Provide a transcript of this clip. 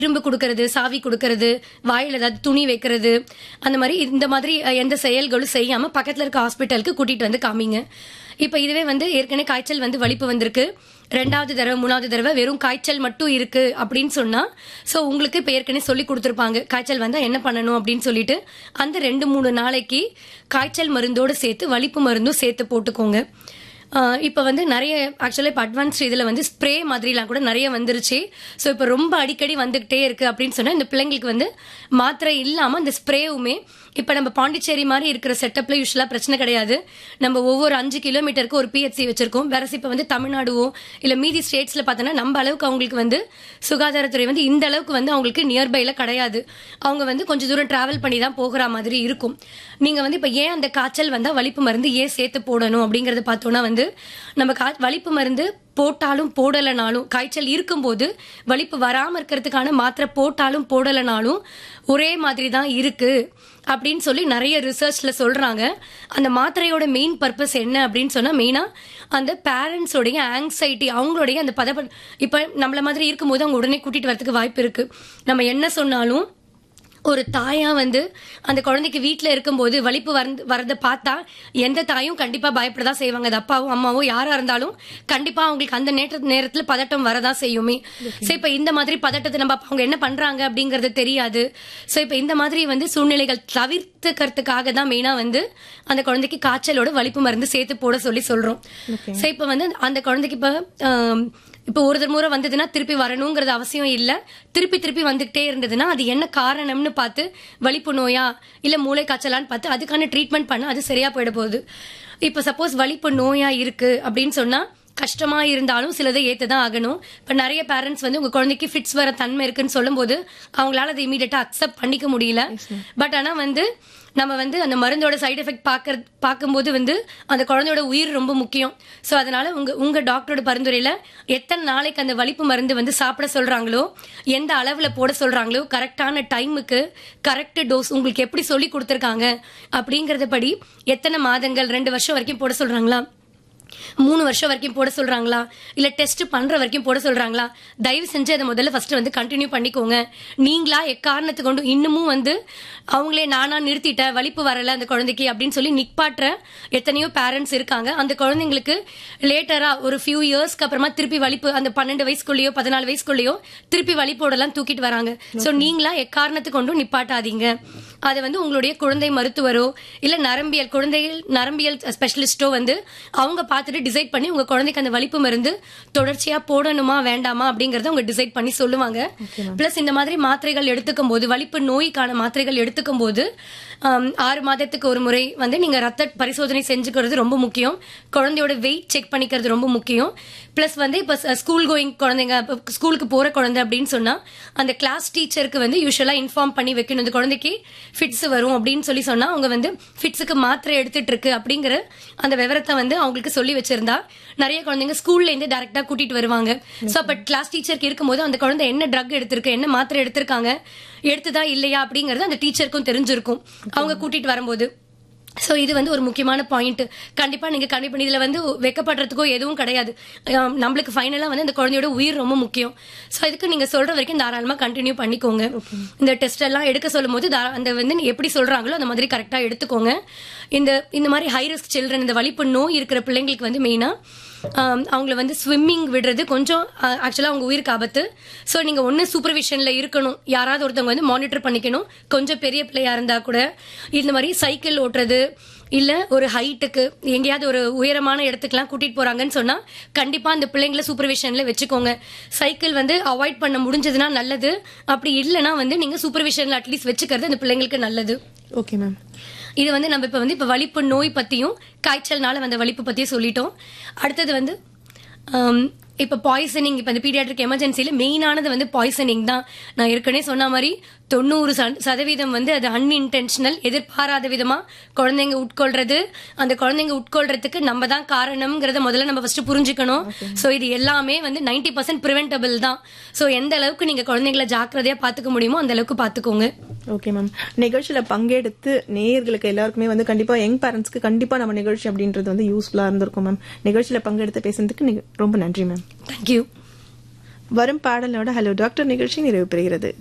இரும்பு கொடுக்கறது சாவி கொடுக்கறது வாயில ஏதாவது துணி வைக்கிறது அந்த மாதிரி இந்த மாதிரி அஹ், எந்த செயல்களும் செய்யாம பக்கத்துல இருக்க ஹாஸ்பிட்டலுக்கு கூட்டிட்டு வந்து காமிங்க இப்ப இதுவே வந்து ஏற்கனவே காய்ச்சல் வந்து வலிப்பு வந்திருக்கு ரெண்டாவது தடவை மூணாவது தடவை வெறும் காய்ச்சல் மட்டும் இருக்கு அப்படின்னு சொன்னா சோ உங்களுக்கு இப்ப ஏற்கனவே சொல்லி கொடுத்துருப்பாங்க காய்ச்சல் வந்தா என்ன பண்ணணும் அப்படின்னு சொல்லிட்டு அந்த ரெண்டு மூணு நாளைக்கு காய்ச்சல் மருந்தோட சேர்த்து வலிப்பு மருந்தும் சேர்த்து போட்டுக்கோங்க ஆஹ் இப்ப வந்து நிறைய ஆக்சுவலா இப்ப அட்வான்ஸ்ட் இதுல வந்து ஸ்ப்ரே மாதிரிலாம் கூட நிறைய வந்துருச்சு சோ இப்ப ரொம்ப அடிக்கடி வந்துகிட்டே இருக்கு அப்படின்னு சொன்னா இந்த பிள்ளைங்களுக்கு வந்து மாத்திரை இல்லாம இந்த ஸ்ப்ரேவுமே இப்ப நம்ம பாண்டிச்சேரி மாதிரி இருக்கிற செட்டப்ல யூஸ்வலா பிரச்சனை கிடையாது நம்ம ஒவ்வொரு அஞ்சு கிலோமீட்டருக்கு ஒரு பிஹெச்சி வச்சிருக்கோம் வேற இப்ப வந்து தமிழ்நாடுவோ இல்ல மீதி ஸ்டேட்ஸ்ல பார்த்தோன்னா நம்ம அளவுக்கு அவங்களுக்கு வந்து சுகாதாரத்துறை வந்து இந்த அளவுக்கு வந்து அவங்களுக்கு நியர்பைல கிடையாது அவங்க வந்து கொஞ்சம் தூரம் டிராவல் பண்ணி தான் போகிற மாதிரி இருக்கும் நீங்க வந்து இப்ப ஏன் அந்த காய்ச்சல் வந்தா வலிப்பு மருந்து ஏன் சேர்த்து போடணும் அப்படிங்கறத பார்த்தோம்னா வந்து நம்ம கா- வலிப்பு மருந்து போட்டாலும் போடலைனாலும் காய்ச்சல் இருக்கும்போது வலிப்பு வராம இருக்கிறதுக்கான மாத்திரை போட்டாலும் போடலைனாலும் ஒரே மாதிரி தான் இருக்கு அப்படின்னு சொல்லி நிறைய ரிசர்ச்ல சொல்றாங்க அந்த மாத்திரையோட மெயின் பர்பஸ் என்ன அப்படின்னு சொன்னா மெயினா அந்த பேரண்ட்ஸோடைய ஆங்ஸைட்டி அவங்களுடைய அந்த பத இப்ப நம்மள மாதிரி இருக்கும்போது அவங்க உடனே கூட்டிட்டு வரதுக்கு வாய்ப்பு இருக்கு நம்ம என்ன சொன்னாலும் ஒரு தாயா வந்து அந்த குழந்தைக்கு வீட்ல இருக்கும்போது வலிப்பு வந்து வரத பார்த்தா எந்த தாயும் கண்டிப்பா பயப்படதான் செய்வாங்க அது அப்பாவோ அம்மாவோ யாரா இருந்தாலும் கண்டிப்பா அவங்களுக்கு அந்த நேர நேரத்துல பதட்டம் வரதான் செய்யுமே சோ இப்ப இந்த மாதிரி பதட்டத்தை நம்ம அப்ப அவங்க என்ன பண்றாங்க அப்படிங்கறது தெரியாது சோ இப்ப இந்த மாதிரி வந்து சூழ்நிலைகள் தவிர்த்துக்கிறதுக்காக தான் மெயினா வந்து அந்த குழந்தைக்கு காய்ச்சலோட வலிப்பு மருந்து சேர்த்து போட சொல்லி சொல்றோம் சோ இப்ப வந்து அந்த குழந்தைக்கு இப்ப ஆம், இப்ப ஒரு தடவை முறை வந்ததுன்னா திருப்பி வரணுங்கிறது அவசியம் இல்ல திருப்பி திருப்பி வந்துகிட்டே இருந்ததுன்னா அது என்ன காரணம்னு பார்த்து வலிப்பு நோயா இல்ல மூளை காய்ச்சலான்னு பார்த்து அதுக்கான ட்ரீட்மெண்ட் பண்ண அது சரியா போயிட போகுது இப்ப சப்போஸ் வலிப்பு நோயா இருக்கு அப்படின்னு சொன்னா கஷ்டமா இருந்தாலும் சிலதை ஏத்துதான் ஆகணும் இப்ப நிறைய பேரண்ட்ஸ் வந்து உங்க குழந்தைக்கு ஃபிட்ஸ் வர தன்மை இருக்குன்னு சொல்லும்போது அவங்களால அதை இமீடியட்டா அக்செப்ட் பண்ணிக்க முடியல பட் ஆனா வந்து நம்ம வந்து அந்த மருந்தோட சைடு எஃபெக்ட் பார்க்க பார்க்கும்போது வந்து அந்த குழந்தையோட உயிர் ரொம்ப முக்கியம் ஸோ அதனால உங்க உங்க டாக்டரோட பரிந்துரையில எத்தனை நாளைக்கு அந்த வலிப்பு மருந்து வந்து சாப்பிட சொல்றாங்களோ எந்த அளவுல போட சொல்றாங்களோ கரெக்டான டைமுக்கு கரெக்ட் டோஸ் உங்களுக்கு எப்படி சொல்லி கொடுத்துருக்காங்க அப்படிங்கறத படி எத்தனை மாதங்கள் ரெண்டு வருஷம் வரைக்கும் போட சொல்றாங்களா மூணு வருஷம் வரைக்கும் போட சொல்றாங்களா இல்ல டெஸ்ட் பண்ற வரைக்கும் போட சொல்றாங்களா தயவு செஞ்சு அதை முதல்ல ஃபர்ஸ்ட் வந்து கண்டினியூ பண்ணிக்கோங்க நீங்களா எக்காரணத்தை கொண்டு இன்னமும் வந்து அவங்களே நானா நிறுத்திட்டேன் வலிப்பு வரல அந்த குழந்தைக்கு அப்படின்னு சொல்லி நிப்பாட்டுற எத்தனையோ பேரண்ட்ஸ் இருக்காங்க அந்த குழந்தைங்களுக்கு லேட்டரா ஒரு ஃபியூ இயர்ஸ்க்கு அப்புறமா திருப்பி வலிப்பு அந்த பன்னெண்டு வயசுக்குள்ளேயோ பதினாலு வயசுக்குள்ளேயோ திருப்பி வலிப்போடலாம் தூக்கிட்டு வராங்க சோ நீங்களா எக்காரணத்தை கொண்டும் நிப்பாட்டாதீங்க அது வந்து உங்களுடைய குழந்தை மருத்துவரோ இல்ல நரம்பியல் குழந்தைகள் நரம்பியல் ஸ்பெஷலிஸ்டோ வந்து அவங்க பார்த்துட்டு டிசைட் பண்ணி உங்க குழந்தைக்கு அந்த வலிப்பு மருந்து தொடர்ச்சியா போடணுமா வேண்டாமா அப்படிங்கறத அவங்க டிசைட் பண்ணி சொல்லுவாங்க பிளஸ் இந்த மாதிரி மாத்திரைகள் எடுத்துக்கும் போது வலிப்பு நோய்க்கான மாத்திரைகள் எடுத்துக்கும் போது ஆம், ஆறு மாதத்துக்கு ஒரு முறை வந்து நீங்க ரத்த பரிசோதனை செஞ்சுக்கிறது ரொம்ப முக்கியம் குழந்தையோட வெயிட் செக் பண்ணிக்கிறது ரொம்ப முக்கியம் பிளஸ் வந்து இப்ப ஸ்கூல் கோயிங் குழந்தைங்க இப்ப ஸ்கூலுக்கு போற குழந்தை அப்படின்னு சொன்னா அந்த கிளாஸ் டீச்சருக்கு வந்து யூஸ்வலா இன்ஃபார்ம் பண்ணி வைக்கணும் இந்த குழந்தைக்கு ஃபிட்ஸ் வரும் அப்படின்னு சொல்லி சொன்னா அவங்க வந்து ஃபிட்ஸுக்கு மாத்திரை எடுத்துட்டு இருக்கு அப்படிங்கிற அந்த விவரத்தை வந்து அவங்களுக்கு சொல்லி வச்சிருந்தா நிறைய குழந்தைங்க ஸ்கூல்ல இருந்து டைரக்டா கூட்டிட்டு வருவாங்க சோ அப்ப கிளாஸ் டீச்சருக்கு இருக்கும்போது அந்த குழந்தை என்ன ட்ரக் எடுத்திருக்கு என்ன மாத்திரை எடுத்திருக்காங்க எடுத்ததா இல்லையா அப்படிங்கறது அந்த டீச்சருக்கும் தெரிஞ்சிருக்கும் அவங்க கூட்டிட்டு வரும்போது சோ இது வந்து ஒரு முக்கியமான பாயிண்ட் கண்டிப்பா நீங்க கண்டிப்பா இதுல வந்து வெக்கப்படுறதுக்கோ எதுவும் கிடையாது ஆம், நம்மளுக்கு ஃபைனலா வந்து அந்த குழந்தையோட உயிர் ரொம்ப முக்கியம் சோ இதுக்கு நீங்க சொல்ற வரைக்கும் தாராளமா கண்டினியூ பண்ணிக்கோங்க இந்த டெஸ்ட் எல்லாம் எடுக்க சொல்லும் போது தா- அந்த வந்து நீ எப்படி சொல்றாங்களோ அந்த மாதிரி கரெக்டா எடுத்துக்கோங்க இந்த இந்த மாதிரி ஹை ரிஸ்க் சில்ட்ரன் இந்த வலிப்பு நோய் இருக்கிற பிள்ளைங்களுக்கு வந்து மெயினா அவங்கள வந்து ஸ்விம்மிங் விடுறது கொஞ்சம் ஆக்சுவலா அவங்க உயிருக்கு ஆபத்து சோ நீங்க ஒண்ணு சூப்பர்விஷன்ல இருக்கணும் யாராவது ஒருத்தவங்க வந்து மானிட்டர் பண்ணிக்கணும் கொஞ்சம் பெரிய பிள்ளையா இருந்தா கூட இந்த மாதிரி சைக்கிள் ஓட்டுறது இல்ல ஒரு ஹைட்டுக்கு எங்கேயாவது ஒரு உயரமான இடத்துக்குலாம் கூட்டிட்டு போறாங்கன்னு சொன்னா கண்டிப்பா அந்த பிள்ளைங்களை சூப்பர்விஷன்ல வச்சுக்கோங்க சைக்கிள் வந்து அவாய்ட் பண்ண முடிஞ்சதுன்னா நல்லது அப்படி இல்லைன்னா வந்து நீங்க சூப்பர்விஷன்ல அட்லீஸ்ட் வச்சுக்கிறது அந்த பிள்ளைங்களுக்கு நல்லது ஓகே மேம் இது வந்து நம்ம இப்ப வந்து இப்ப வலிப்பு நோய் பத்தியும் காய்ச்சல்னால வந்த வலிப்பு பத்தியும் சொல்லிட்டோம் அடுத்தது வந்து ஆம், இப்ப பாய்சனிங் இப்ப இந்த பீடியாட்ரிக் எமர்ஜென்சில மெயினானது வந்து பாய்சனிங் தான் நான் ஏற்கனவே சொன்ன மாதிரி தொண்ணூறு சத- சதவீதம் வந்து அது அன்இன்டென்ஷனல் எதிர்பாராத விதமா குழந்தைங்க உட்கொள்றது அந்த குழந்தைங்க உட்கொள்றதுக்கு நம்ம தான் காரணம்ங்கிறத முதல்ல நம்ம ஃபர்ஸ்ட் புரிஞ்சுக்கணும் சோ இது எல்லாமே வந்து 90% பர்சன்ட் ப்ரிவென்டபிள் தான் சோ எந்த அளவுக்கு நீங்க குழந்தைங்களை ஜாக்கிரதையா பாத்துக்க முடியுமோ அந்த அளவுக்கு பாத்துக்கோங்க ஓகே மேம் நிகழ்ச்சியில பங்கெடுத்து நேயர்களுக்கு எல்லாருக்குமே வந்து கண்டிப்பா யங் பேரண்ட்ஸ்க்கு கண்டிப்பா நம்ம நிகழ்ச்சி அப்படின்றது வந்து யூஸ்ஃபுல்லா இருந்திருக்கும் மேம் நிகழ்ச்சியில பங்கெடுத்து பேசுனதுக்கு நீங்க- ரொம்ப நன்றி மேம் தேங்க்யூ வரும் பாடலோட ஹலோ டாக்டர் நிகழ்ச்சி நிறைவு பெறுகிறது